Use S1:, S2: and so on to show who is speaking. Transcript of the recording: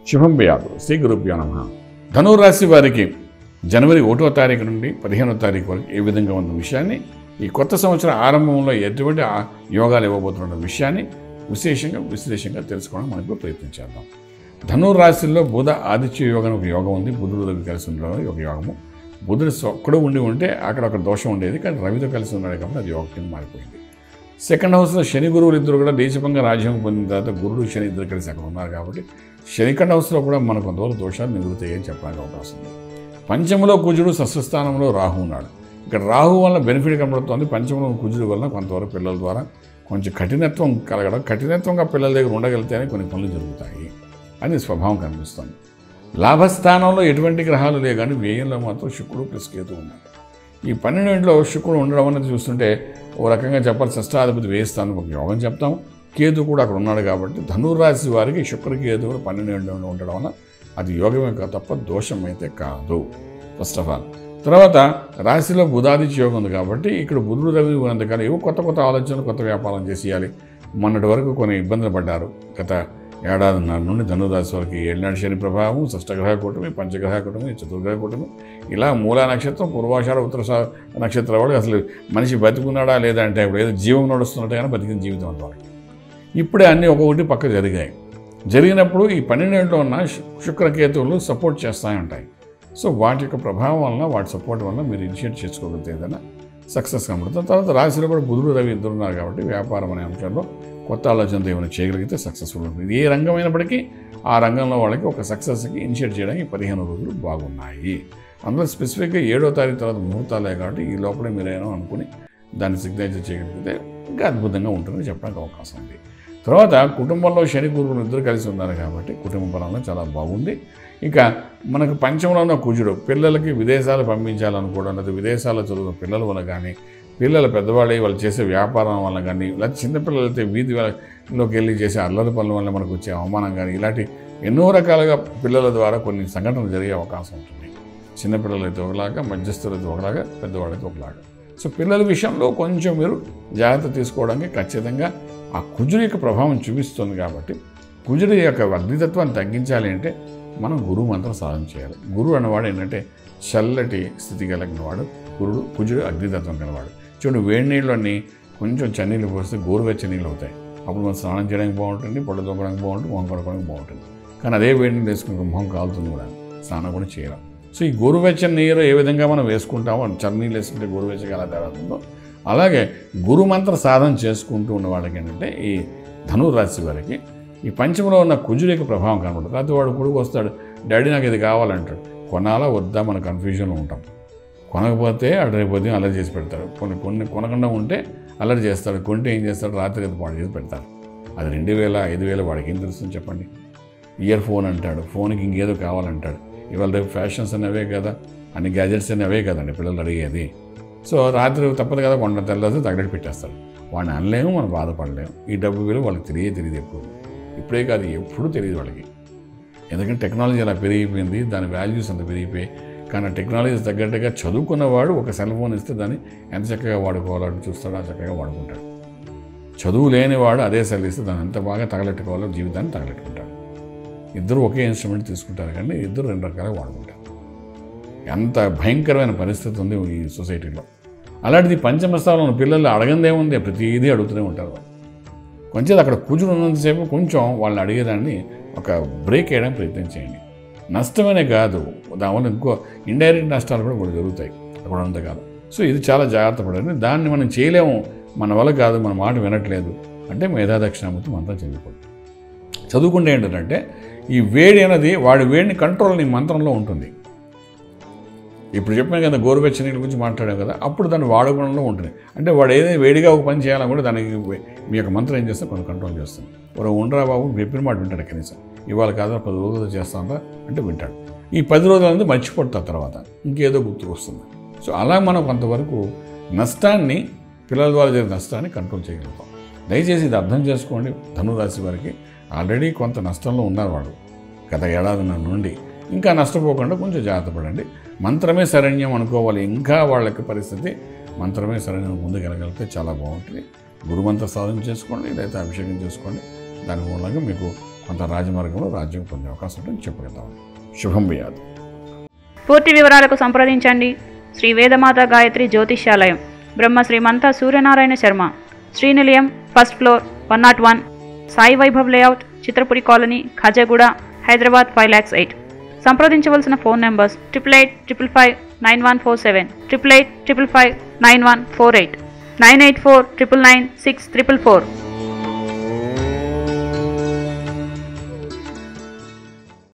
S1: శుభం వ్యాధు శ్రీ గురుభ్యో నమ ధనురాశి వారికి జనవరి ఒకటో తారీఖు నుండి పదిహేనో తారీఖు వరకు ఏ విధంగా ఉన్న విషయాన్ని ఈ కొత్త సంవత్సరం ఆరంభంలో ఎటువంటి ఆ యోగాలు ఇవ్వబోతున్న విషయాన్ని విశేషంగా విశ్లేషంగా తెలుసుకోవడం మనకు ప్రయత్నించేద్దాం ధనురాశిలో బుధ ఆదిత్య యోగం ఒక యోగం ఉంది బుధుడు రవి కలిసి ఉండడం ఒక యోగము బుధుడు ఒక్కడు ఉండి ఉంటే అక్కడ ఒక దోషం ఉండేది కానీ రవితో కలిసి ఉన్నాడు కాబట్టి అది యోగం కింద మారిపోయింది సెకండ్ హౌస్లో శని గురువులు ఇద్దరు కూడా దేశపంగా రాజ్యం పొందిన తర్వాత గురుడు శని ఇద్దరు కలిసి అక్కడ ఉన్నారు కాబట్టి సెకండ్ హౌస్లో కూడా మనకు కొంతవరకు దోషాలు నివృత్తాయని చెప్పడానికి అవకాశం ఉంది పంచమలో కుజుడు సస్యస్థానంలో రాహు ఉన్నాడు ఇక్కడ రాహు వల్ల బెనిఫిట్ కనబడుతుంది పంచమలో కుజుడు వల్ల కొంతవరకు పిల్లల ద్వారా కొంచెం కఠినత్వం కలగడం కఠినత్వంగా పిల్లల దగ్గర ఉండగలిగితేనే కొన్ని పనులు జరుగుతాయి అని స్వభావం కనిపిస్తుంది లాభస్థానంలో ఎటువంటి గ్రహాలు లేవు కానీ వ్యయంలో మాత్రం శుక్రుడు ప్లస్ కేతు ఉన్నారు ఈ పన్నెండింటిలో శుక్రుడు ఉండడం అనేది చూస్తుంటే ఓ రకంగా చెప్పాలి షష్టాధిపతి వేయిస్తాను ఒక యోగం చెప్తాం కేతు కూడా అక్కడ ఉన్నాడు కాబట్టి ధనుర్రాశి వారికి శుక్ర కేతు కూడా పన్నెండు ఉండడం వల్ల అది యోగమే కాదు తప్ప దోషం అయితే కాదు ఫస్ట్ ఆఫ్ ఆల్ తర్వాత రాశిలో బుధాదిత్య యోగం ఉంది కాబట్టి ఇక్కడ బుధుడు రవి ఉన్నంతకాలం ఏవో కొత్త కొత్త ఆలోచనలు కొత్త వ్యాపారం చేసేయాలి మొన్నటి వరకు కొన్ని ఇబ్బందులు పడ్డారు గత ఏడాదిన్నర నుండి ధనురాశి వారికి ఏళ్ళనాడు శని ప్రభావం షష్టగ్రహ కూటమి పంచగ్రహ కూటమి చతుర్గ్రహ కూటమి ఇలా మూలా నక్షత్రం పూర్వాషాఢ ఉత్తర నక్షత్రం వాడు అసలు మనిషి బతుకున్నాడా లేదా అంటే ఇప్పుడు ఏదో జీవం నడుస్తున్నట్టు కానీ బతికిన జీవితం అంత వాళ్ళకి ఇప్పుడే అన్నీ ఒక్కొక్కటి పక్క జరిగాయి జరిగినప్పుడు ఈ పన్నెండేళ్ళలో ఉన్న శు- శుక్రకేతువులు సపోర్ట్ చేస్తూ ఉంటాయి సో వాటి యొక్క ప్రభావం వలన వాటి సపోర్ట్ వలన మీరు ఇనిషియేట్ చేసుకోగలిగితే ఏదైనా సక్సెస్ కనబడుతుంది తర్వాత రాశిలో కూడా బుధుడు రవి ఇద్దరు ఉన్నారు కాబట్టి వ్యాపారం అనే అంశంలో కొత్త ఆలోచనతో ఏమైనా చేయగలిగితే సక్సెస్ఫుల్ ఉంటుంది ఏ రంగమైనప్పటికీ ఆ రంగంలో వాళ్ళకి ఒక సక్సెస్కి ఇనిషియేట్ చేయడానికి ఈ పదిహేను రోజులు బాగున్నాయి అందులో స్పెసిఫిక్గా ఏడో తారీఖు తర్వాత ముహూర్తాలే కాబట్టి ఈ లోపలే మీరేనో అనుకుని దాన్ని సిగ్నేచర్ చేయగలిగితే ఇంకా అద్భుతంగా ఉంటుందని చెప్పడానికి అవకాశం ఉంది తర్వాత కుటుంబంలో శని గురువులు ఇద్దరు కలిసి ఉన్నారు కాబట్టి కుటుంబ పరంగా చాలా బాగుంది ఇంకా మనకు పంచంలో ఉన్న కుజుడు పిల్లలకి విదేశాలు పంపించాలనుకోవడం లేదా విదేశాల్లో చదువుకున్న పిల్లల వల్ల కానీ పిల్లలు పెద్దవాళ్ళు వాళ్ళు చేసే వ్యాపారం వల్ల కానీ లేదా చిన్నపిల్లలు అయితే వీధి లోకి వెళ్ళి చేసే అల్లరి పనుల వల్ల మనకు వచ్చే అవమానం కానీ ఇలాంటి ఎన్నో రకాలుగా పిల్లల ద్వారా కొన్ని సంఘటనలు జరిగే అవకాశం ఉంటుంది చిన్నపిల్లలైతే ఒకలాగా మధ్యస్థులైతే ఒకలాగా పెద్దవాళ్ళైతే ఒకలాగా సో పిల్లల విషయంలో కొంచెం మీరు జాగ్రత్త తీసుకోవడానికి ఖచ్చితంగా ఆ కుజుడి యొక్క ప్రభావం చూపిస్తుంది కాబట్టి కుజుడి యొక్క అగ్నితత్వాన్ని తగ్గించాలి అంటే మనం గురువు మంత్రం సాధన చేయాలి గురువు అన్నవాడు ఏంటంటే చల్లటి స్థితి కలిగిన వాడు గురుడు కుజుడు అగ్నితత్వం కలవాడు చూడు వేడి నీళ్ళని కొంచెం చన్నీళ్ళు పోస్తే గోరువెచ్చని నీళ్ళు అవుతాయి అప్పుడు మనం స్నానం చేయడానికి బాగుంటుంది పొట్ట తొక్కడానికి బాగుంటుంది మొహం కడుకోవడానికి బాగుంటుంది కానీ అదే వేడి నీళ్ళు వేసుకుని మొహం కాలుతుంది కూడా స్నానం కూడా చేయడం సో ఈ గోరువెచ్చని నీరు ఏ విధంగా మనం వేసుకుంటామో చన్నీళ్ళు వేసుకుంటే గోరువెచ్చగా ఎలా తేడా ఉందో అలాగే గురు మంత్ర సాధన చేసుకుంటూ ఉన్న వాళ్ళకి ఏంటంటే ఈ ధనురాశి వారికి ఈ పంచమలో ఉన్న కుజుడి యొక్క ప్రభావం కనబడుతుంది కాకపోతే వాడు కొడుకు వస్తాడు డాడీ నాకు ఇది కావాలంటాడు కొనాలా వద్దా మన కన్ఫ్యూజన్లో ఉంటాం కొనకపోతే అటు రేపు ఉదయం అల్లరి చేసి పెడతాడు కొన్ని కొన్ని కొనకుండా ఉంటే అల్లరి చేస్తాడు కొంటే ఏం చేస్తాడు రాత్రి అది పాడు చేసి పెడతాడు అది రెండు వేల ఐదు వేల వాడికి ఏం తెలుస్తుంది చెప్పండి ఇయర్ ఫోన్ అంటాడు ఫోన్కి ఇంకేదో కావాలంటాడు ఇవాళ రేపు ఫ్యాషన్స్ అనేవే కదా అన్ని గ్యాజెట్స్ అనేవే కదండి పిల్లలు అడిగేది సో రాత్రి తప్పదు కదా కొండ తెల్లసి తగ్గట్టు పెట్టేస్తాడు వాడిని అనలేము మనం బాధపడలేము ఈ డబ్బు విలువ వాళ్ళకి తెలియదు తెలియదు ఎప్పుడు ఇప్పుడే కాదు ఎప్పుడూ తెలియదు వాళ్ళకి ఎందుకంటే టెక్నాలజీ అలా పెరిగిపోయింది దాని వాల్యూస్ అంత పెరిగిపోయి కానీ ఆ టెక్నాలజీ తగ్గట్టుగా చదువుకున్నవాడు ఒక సెల్ ఫోన్ ఇస్తే దాన్ని ఎంత చక్కగా వాడుకోవాలని చూస్తాడో ఆ చక్కగా వాడుకుంటాడు చదువు లేనివాడు అదే సెల్ ఇస్తే దాన్ని ఎంత బాగా తగలెట్టుకోవాలో జీవితాన్ని తగలెట్టుకుంటాడు ఇద్దరు ఒకే ఇన్స్ట్రుమెంట్ తీసుకుంటారు కానీ ఇద్దరు రెండు రకాలుగా వాడుకుంటారు ఎంత భయంకరమైన పరిస్థితి ఉంది ఈ సొసైటీలో అలాంటిది పంచమ స్థానంలో పిల్లలు అడగందేముంది ప్రతిదీ అడుగుతూనే ఉంటారు వాళ్ళు. కొంచెం అక్కడ కూర్చుని ఉన్నంతసేపు కొంచెం వాళ్ళని అడిగేదాన్ని ఒక బ్రేక్ వేయడానికి ప్రయత్నం చేయండి నష్టమనే కాదు దానివల్ల ఇంకో ఇండైరెక్ట్ నష్టాలు కూడా కూడా జరుగుతాయి అక్కడ అంత కాదు సో ఇది చాలా జాగ్రత్త పడండి దాన్ని మనం చేయలేము మన వల్ల కాదు మన మాట వినట్లేదు అంటే మేధాదక్షిణామూర్తి మంత్రం చదువుకోండి చదువుకుంటే ఏంటంటే ఈ వేడి అనేది వాడి వేడిని కంట్రోల్ నీ మంత్రంలో ఉంటుంది ఇప్పుడు చెప్పాను కదా గోరువెచ్చని నీళ్ళ గురించి మాట్లాడాం కదా అప్పుడు దాన్ని వాడుకోవడంలో ఉంటుంది అంటే వాడు ఏదైనా వేడిగా ఒక పని చేయాలని కూడా దానికి మీ యొక్క మంత్రం ఏం చేస్తే కొంత కంట్రోల్ చేస్తుంది ఒక ఉండరా బాబు చెప్పిన మాట వింటాడు కనీసం ఇవాళ కాదు పది రోజులు చేస్తాందా అంటే వింటాడు ఈ పది రోజులు అనేది మర్చిపోతా తర్వాత ఇంకేదో గుర్తుకు వస్తుంది సో అలా మనం కొంతవరకు నష్టాన్ని పిల్లల ద్వారా జరిగిన నష్టాన్ని కంట్రోల్ చేయగలుగుతాం దయచేసి ఇది అర్థం చేసుకోండి ధనురాశి వారికి ఆల్రెడీ కొంత నష్టంలో ఉన్నారు వాడు గత ఏడాదిన్నర నుండి ఇంకా నష్టపోకుండా కొంచెం జాగ్రత్త పడండి మంత్రమే శరణ్యం అనుకోవాలి ఇంకా వాళ్ళకి పరిస్థితి మంత్రమే శరణ్యం ముందుకెళ్ళగలిగితే చాలా బాగుంటుంది గురుమంత్ర సాధన చేసుకోండి లేదా అభిషేకం చేసుకోండి దాని మూలంగా మీకు అంత రాజమార్గంలో రాజ్యం పొందే అవకాశం ఉంటుందని చెప్పగలుగుతాం శుభం వ్యాధి
S2: పూర్తి వివరాలకు సంప్రదించండి Shri Vedamata Gayatri Jyotishyalayam Brahma Srimantha Suryanarayana Sharma Srinilayam first floor one naught one Sai Vaibhav layout Chitrapuri colony Khajaguda Hyderabad five lakhs eight సంప్రదించవలసిన phone numbers triple eight triple five nine one four seven triple eight triple five nine one four eight nine eight four triple nine six triple four